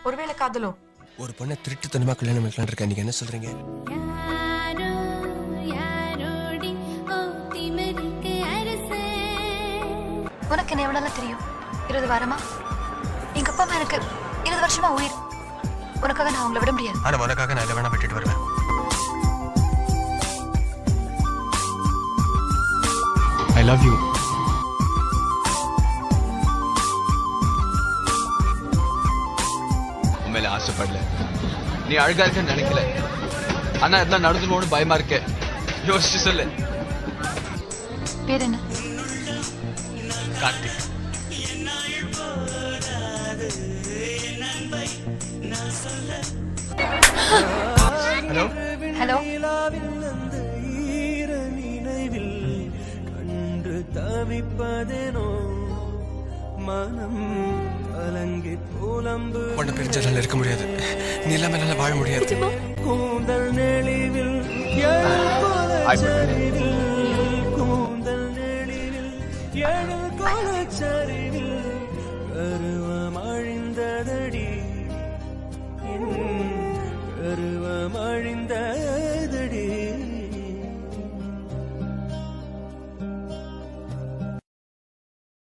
ஒருவேளை காதலோ ஒரு பொண்ணை திருட்டுத்தனமா கல்யாணம் பண்ணிக்கலாம் இருக்கேன் நீங்க என்ன சொல்றீங்க யாரோ யாரோடி ஓ திமிருக்கு அரசே உனக்கு என்ன எவ்வளவு தெரியும் இருபது வாரமா எங்க அப்பா அம்மா எனக்கு இருபது வருஷமா உயிர் உனக்காக நான் அவங்கள விட முடியாது ஆனா உனக்காக நான் இதை வேணா விட்டுட்டு வருவேன் ஐ லவ் யூ உண்மையில ஆசைப்படல நீ அழகா இருக்கன்னு நினைக்கல ஆனா இதெல்லாம் நடந்துருவோம்னு பயமா இருக்க யோசிச்சு சொல்லு பேர் என்ன கார்த்திக் ஹலோ ஹலோ கண்டு தவிப்பதேனோ மனம் கலங்கி புலம்பு உன்னை பிரிஞ்சதால இருக்க முடியாது நீ இல்லாம என்னால வாழ முடியாது கூந்தல் நெளிவில் என் போல Hi, Brenda. சரிவில்